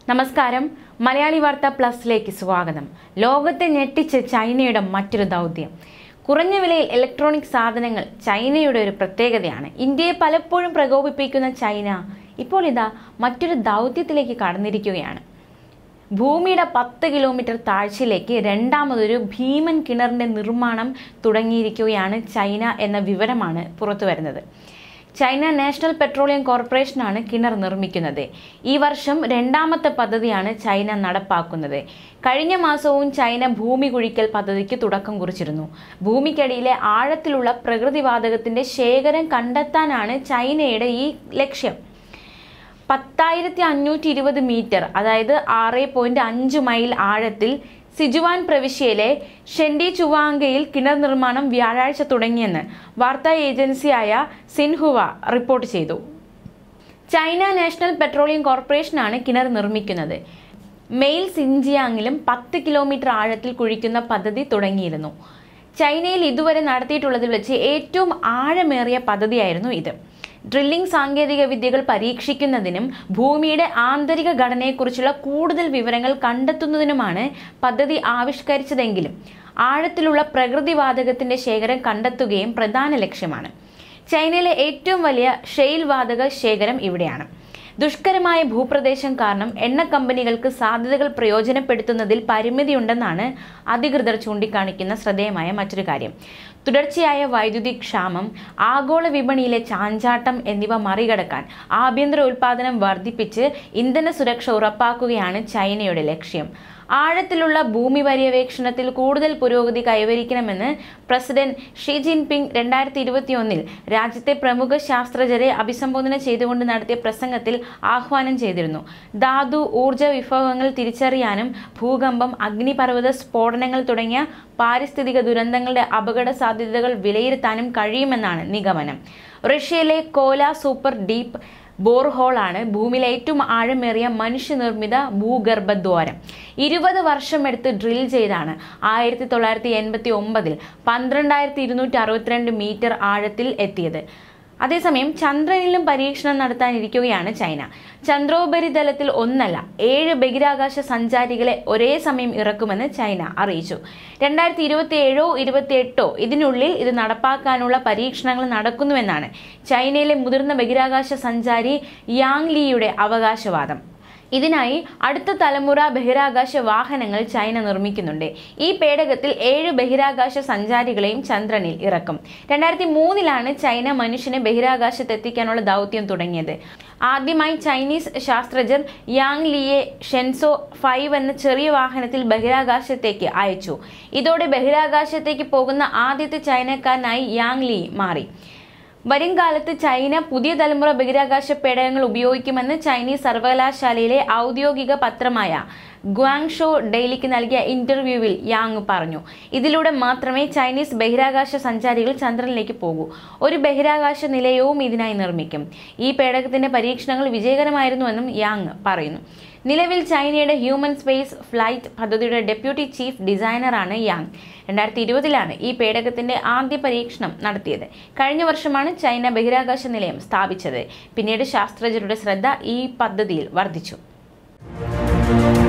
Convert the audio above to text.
നമസ്കാരം മലയാളി വാർത്ത പ്ലസിലേക്ക് സ്വാഗതം ലോകത്തെ ഞെട്ടിച്ച് ചൈനയുടെ മറ്റൊരു ദൗത്യം കുറഞ്ഞ വിലയിൽ ഇലക്ട്രോണിക് സാധനങ്ങൾ ചൈനയുടെ ഒരു പ്രത്യേകതയാണ് ഇന്ത്യയെ പലപ്പോഴും പ്രകോപിപ്പിക്കുന്ന ചൈന ഇപ്പോൾ ഇതാ മറ്റൊരു ദൗത്യത്തിലേക്ക് കടന്നിരിക്കുകയാണ് ഭൂമിയുടെ പത്ത് കിലോമീറ്റർ താഴ്ചയിലേക്ക് രണ്ടാമതൊരു ഭീമൻ കിണറിൻ്റെ നിർമ്മാണം തുടങ്ങിയിരിക്കുകയാണ് ചൈന എന്ന വിവരമാണ് പുറത്തു വരുന്നത് ചൈന നാഷണൽ പെട്രോളിയം കോർപ്പറേഷനാണ് കിണർ നിർമ്മിക്കുന്നത് ഈ വർഷം രണ്ടാമത്തെ പദ്ധതിയാണ് ചൈന നടപ്പാക്കുന്നത് കഴിഞ്ഞ മാസവും ചൈന ഭൂമി കുഴിക്കൽ പദ്ധതിക്ക് തുടക്കം കുറിച്ചിരുന്നു ഭൂമിക്കടിയിലെ ആഴത്തിലുള്ള പ്രകൃതിവാതകത്തിന്റെ ശേഖരം കണ്ടെത്താനാണ് ചൈനയുടെ ഈ ലക്ഷ്യം പത്തായിരത്തി അഞ്ഞൂറ്റി ഇരുപത് മീറ്റർ അതായത് ആറ് പോയിന്റ് അഞ്ച് മൈൽ ആഴത്തിൽ സിജുവാൻ പ്രവിശ്യയിലെ ഷെൻഡി ചുവാങ്കയിൽ കിണർ നിർമ്മാണം വ്യാഴാഴ്ച തുടങ്ങിയെന്ന് വാർത്താ ഏജൻസിയായ സിൻഹുവ റിപ്പോർട്ട് ചെയ്തു ചൈന നാഷണൽ പെട്രോളിയം കോർപ്പറേഷനാണ് കിണർ നിർമ്മിക്കുന്നത് മെയിൽ സിൻജിയാങ്ങിലും പത്ത് കിലോമീറ്റർ ആഴത്തിൽ കുഴിക്കുന്ന പദ്ധതി തുടങ്ങിയിരുന്നു ചൈനയിൽ ഇതുവരെ നടത്തിയിട്ടുള്ളതിൽ വെച്ച് ഏറ്റവും ആഴമേറിയ പദ്ധതിയായിരുന്നു ഇത് ഡ്രില്ലിംഗ് സാങ്കേതിക വിദ്യകൾ പരീക്ഷിക്കുന്നതിനും ഭൂമിയുടെ ആന്തരിക ഘടനയെക്കുറിച്ചുള്ള കൂടുതൽ വിവരങ്ങൾ കണ്ടെത്തുന്നതിനുമാണ് പദ്ധതി ആവിഷ്കരിച്ചതെങ്കിലും ആഴത്തിലുള്ള പ്രകൃതിവാതകത്തിന്റെ ശേഖരം കണ്ടെത്തുകയും പ്രധാന ലക്ഷ്യമാണ് ചൈനയിലെ ഏറ്റവും വലിയ ഷെയിൽ വാതക ശേഖരം ഇവിടെയാണ് ദുഷ്കരമായ ഭൂപ്രദേശം കാരണം എണ്ണ കമ്പനികൾക്ക് സാധ്യതകൾ പ്രയോജനപ്പെടുത്തുന്നതിൽ പരിമിതിയുണ്ടെന്നാണ് അധികൃതർ ചൂണ്ടിക്കാണിക്കുന്ന ശ്രദ്ധേയമായ മറ്റൊരു കാര്യം തുടർച്ചയായ വൈദ്യുതി ക്ഷാമം ആഗോള വിപണിയിലെ ചാഞ്ചാട്ടം എന്നിവ മറികടക്കാൻ ആഭ്യന്തര ഉൽപാദനം വർദ്ധിപ്പിച്ച് ഇന്ധന സുരക്ഷ ഉറപ്പാക്കുകയാണ് ചൈനയുടെ ലക്ഷ്യം ആഴത്തിലുള്ള ഭൂമി പര്യവേക്ഷണത്തിൽ കൂടുതൽ പുരോഗതി കൈവരിക്കണമെന്ന് പ്രസിഡന്റ് ഷീ ജിൻപിങ് രണ്ടായിരത്തി ഇരുപത്തിയൊന്നിൽ രാജ്യത്തെ പ്രമുഖ ശാസ്ത്രജ്ഞരെ അഭിസംബോധന ചെയ്തുകൊണ്ട് നടത്തിയ പ്രസംഗത്തിൽ ആഹ്വാനം ചെയ്തിരുന്നു ധാതു ഊർജ വിഭവങ്ങൾ തിരിച്ചറിയാനും ഭൂകമ്പം അഗ്നിപർവ്വത സ്ഫോടനങ്ങൾ തുടങ്ങിയ പാരിസ്ഥിതിക ദുരന്തങ്ങളുടെ അപകട സാധ്യതകൾ വിലയിരുത്താനും കഴിയുമെന്നാണ് നിഗമനം റഷ്യയിലെ കോല സൂപ്പർ ഡീപ്പ് ബോർഹോളാണ് ഭൂമിയിലെ ഏറ്റവും ആഴമേറിയ മനുഷ്യനിർമ്മിത ഭൂഗർഭദ്വാരം ഇരുപത് വർഷമെടുത്ത് ഡ്രിൽ ചെയ്താണ് ആയിരത്തി തൊള്ളായിരത്തി എൺപത്തി ഒമ്പതിൽ പന്ത്രണ്ടായിരത്തി ഇരുന്നൂറ്റി അറുപത്തിരണ്ട് മീറ്റർ ആഴത്തിൽ എത്തിയത് അതേസമയം ചന്ദ്രനിലും പരീക്ഷണം നടത്താനിരിക്കുകയാണ് ചൈന ചന്ദ്രോപരിതലത്തിൽ ഒന്നല്ല ഏഴ് ബഹിരാകാശ സഞ്ചാരികളെ ഒരേ സമയം ഇറക്കുമെന്ന് ചൈന അറിയിച്ചു രണ്ടായിരത്തി ഇരുപത്തി ഏഴോ ഇരുപത്തി എട്ടോ ഇതിനുള്ളിൽ ഇത് നടപ്പാക്കാനുള്ള പരീക്ഷണങ്ങൾ നടക്കുന്നുവെന്നാണ് ചൈനയിലെ മുതിർന്ന ബഹിരാകാശ സഞ്ചാരി യാങ് ലീയുടെ അവകാശവാദം ഇതിനായി അടുത്ത തലമുറ ബഹിരാകാശ വാഹനങ്ങൾ ചൈന നിർമ്മിക്കുന്നുണ്ട് ഈ പേടകത്തിൽ ഏഴ് ബഹിരാകാശ സഞ്ചാരികളെയും ചന്ദ്രനിൽ ഇറക്കും രണ്ടായിരത്തി മൂന്നിലാണ് ചൈന മനുഷ്യനെ ബഹിരാകാശത്തെത്തിക്കാനുള്ള ദൗത്യം തുടങ്ങിയത് ആദ്യമായി ചൈനീസ് ശാസ്ത്രജ്ഞർ യാങ് ലിയെ ഷെൻസോ ഫൈവ് എന്ന ചെറിയ വാഹനത്തിൽ ബഹിരാകാശത്തേക്ക് അയച്ചു ഇതോടെ ബഹിരാകാശത്തേക്ക് പോകുന്ന ആദ്യത്തെ ചൈനക്കാരനായി യാങ് ലീ മാറി വരും കാലത്ത് ചൈന പുതിയ തലമുറ ബഹിരാകാശ പേടകങ്ങൾ ഉപയോഗിക്കുമെന്ന് ചൈനീസ് സർവകലാശാലയിലെ ഔദ്യോഗിക പത്രമായ ഗ്വാങ്ഷോ ഡെയിലിക്ക് നൽകിയ ഇന്റർവ്യൂവിൽ യാങ് പറഞ്ഞു ഇതിലൂടെ മാത്രമേ ചൈനീസ് ബഹിരാകാശ സഞ്ചാരികൾ ചന്ദ്രനിലേക്ക് പോകൂ ഒരു ബഹിരാകാശ നിലയവും ഇതിനായി നിർമ്മിക്കും ഈ പേടകത്തിന്റെ പരീക്ഷണങ്ങൾ വിജയകരമായിരുന്നുവെന്നും യാങ് പറയുന്നു നിലവിൽ ചൈനയുടെ ഹ്യൂമൻ സ്പേസ് ഫ്ലൈറ്റ് പദ്ധതിയുടെ ഡെപ്യൂട്ടി ചീഫ് ഡിസൈനറാണ് യാങ് രണ്ടായിരത്തി ഇരുപതിലാണ് ഈ പേടകത്തിന്റെ ആദ്യ പരീക്ഷണം നടത്തിയത് കഴിഞ്ഞ വർഷമാണ് ചൈന ബഹിരാകാശ നിലയം സ്ഥാപിച്ചത് പിന്നീട് ശാസ്ത്രജ്ഞരുടെ ശ്രദ്ധ ഈ പദ്ധതിയിൽ വർദ്ധിച്ചു